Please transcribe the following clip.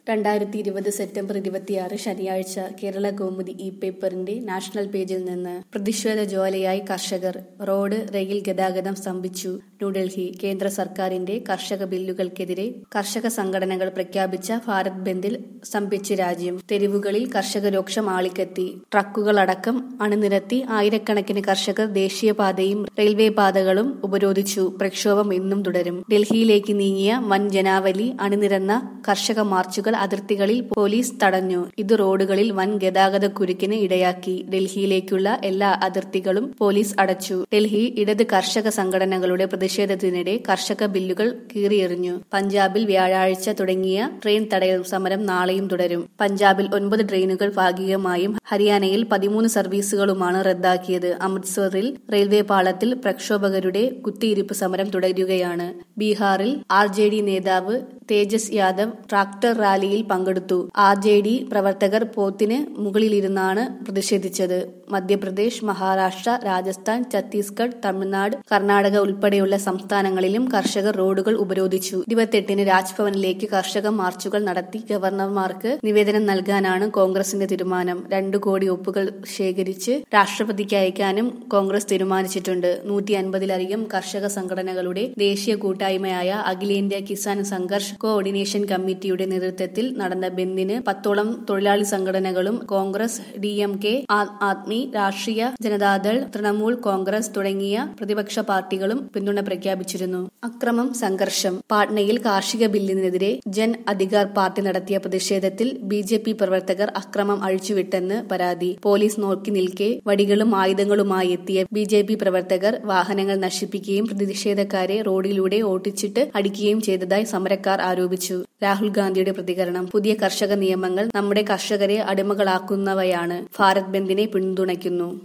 രണ്ടായിരത്തി ഇരുപത് സെപ്റ്റംബർ ഇരുപത്തിയാറ് ശനിയാഴ്ച കേരള കൗമുദി ഇ പേപ്പറിന്റെ നാഷണൽ പേജിൽ നിന്ന് പ്രതിഷേധ ജ്വാലയായി കർഷകർ റോഡ് റെയിൽ ഗതാഗതം സ്തംഭിച്ചു ന്യൂഡൽഹി കേന്ദ്ര സർക്കാരിന്റെ കർഷക ബില്ലുകൾക്കെതിരെ കർഷക സംഘടനകൾ പ്രഖ്യാപിച്ച ഭാരത് ബന്ദിൽ സ്തംഭിച്ച് രാജ്യം തെരുവുകളിൽ കർഷക രോക്ഷം ആളിക്കത്തി ട്രക്കുകളടക്കം അണിനിരത്തി ആയിരക്കണക്കിന് കർഷകർ ദേശീയപാതയും റെയിൽവേ പാതകളും ഉപരോധിച്ചു പ്രക്ഷോഭം ഇന്നും തുടരും ഡൽഹിയിലേക്ക് നീങ്ങിയ വൻ ജനാവലി അണിനിരന്ന കർഷക മാർച്ചുകൾ അതിർത്തികളിൽ പോലീസ് തടഞ്ഞു ഇത് റോഡുകളിൽ വൻ ഗതാഗത കുരുക്കിന് ഇടയാക്കി ഡൽഹിയിലേക്കുള്ള എല്ലാ അതിർത്തികളും പോലീസ് അടച്ചു ഡൽഹി ഇടത് കർഷക സംഘടനകളുടെ പ്രതിഷേധത്തിനിടെ കർഷക ബില്ലുകൾ കീറിയെറിഞ്ഞു പഞ്ചാബിൽ വ്യാഴാഴ്ച തുടങ്ങിയ ട്രെയിൻ തടയൽ സമരം നാളെയും തുടരും പഞ്ചാബിൽ ഒൻപത് ട്രെയിനുകൾ ഭാഗികമായും ഹരിയാനയിൽ പതിമൂന്ന് സർവീസുകളുമാണ് റദ്ദാക്കിയത് അമൃത്സറിൽ റെയിൽവേ പാളത്തിൽ പ്രക്ഷോഭകരുടെ കുത്തിയിരിപ്പ് സമരം തുടരുകയാണ് ബീഹാറിൽ ആർ ജെ ഡി നേതാവ് തേജസ് യാദവ് ട്രാക്ടർ റാലിയിൽ പങ്കെടുത്തു ആർ ജെ ഡി പ്രവർത്തകർ പോത്തിന് മുകളിലിരുന്നാണ് പ്രതിഷേധിച്ചത് മധ്യപ്രദേശ് മഹാരാഷ്ട്ര രാജസ്ഥാൻ ഛത്തീസ്ഗഡ് തമിഴ്നാട് കർണാടക ഉൾപ്പെടെയുള്ള സംസ്ഥാനങ്ങളിലും കർഷകർ റോഡുകൾ ഉപരോധിച്ചു ഇരുപത്തെട്ടിന് രാജ്ഭവനിലേക്ക് കർഷക മാർച്ചുകൾ നടത്തി ഗവർണർമാർക്ക് നിവേദനം നൽകാനാണ് കോൺഗ്രസിന്റെ തീരുമാനം രണ്ടു കോടി ഒപ്പുകൾ ശേഖരിച്ച് രാഷ്ട്രപതിക്ക് അയക്കാനും കോൺഗ്രസ് തീരുമാനിച്ചിട്ടുണ്ട് നൂറ്റി അൻപതിലധികം കർഷക സംഘടനകളുടെ ദേശീയ കൂട്ടായ്മയായ അഖിലേന്ത്യാ കിസാൻ സംഘർഷ് കോർഡിനേഷൻ കമ്മിറ്റിയുടെ നേതൃത്വത്തിൽ നടന്ന ബന്ദിന് പത്തോളം തൊഴിലാളി സംഘടനകളും കോൺഗ്രസ് ഡി എം കെ ആം ആദ്മി രാഷ്ട്രീയ ജനതാദൾ തൃണമൂൽ കോൺഗ്രസ് തുടങ്ങിയ പ്രതിപക്ഷ പാർട്ടികളും പിന്തുണ പ്രഖ്യാപിച്ചിരുന്നു അക്രമം സംഘർഷം പാട്നയിൽ കാർഷിക ബില്ലിനെതിരെ ജൻ അധികാർ പാർട്ടി നടത്തിയ പ്രതിഷേധത്തിൽ ബി ജെ പി പ്രവർത്തകർ അക്രമം അഴിച്ചുവിട്ടെന്ന് പരാതി പോലീസ് നോക്കി നിൽക്കെ വടികളും ആയുധങ്ങളുമായി എത്തിയ ബി ജെ പി പ്രവർത്തകർ വാഹനങ്ങൾ നശിപ്പിക്കുകയും പ്രതിഷേധക്കാരെ റോഡിലൂടെ ഓട്ടിച്ചിട്ട് അടിക്കുകയും ചെയ്തതായി സമരക്കാർ ആരോപിച്ചു രാഹുൽ ഗാന്ധിയുടെ പ്രതികരണം പുതിയ കർഷക നിയമങ്ങൾ നമ്മുടെ കർഷകരെ അടിമകളാക്കുന്നവയാണ് ഭാരത് ബന്ദിനെ പിന്തുണയ്ക്കുന്നു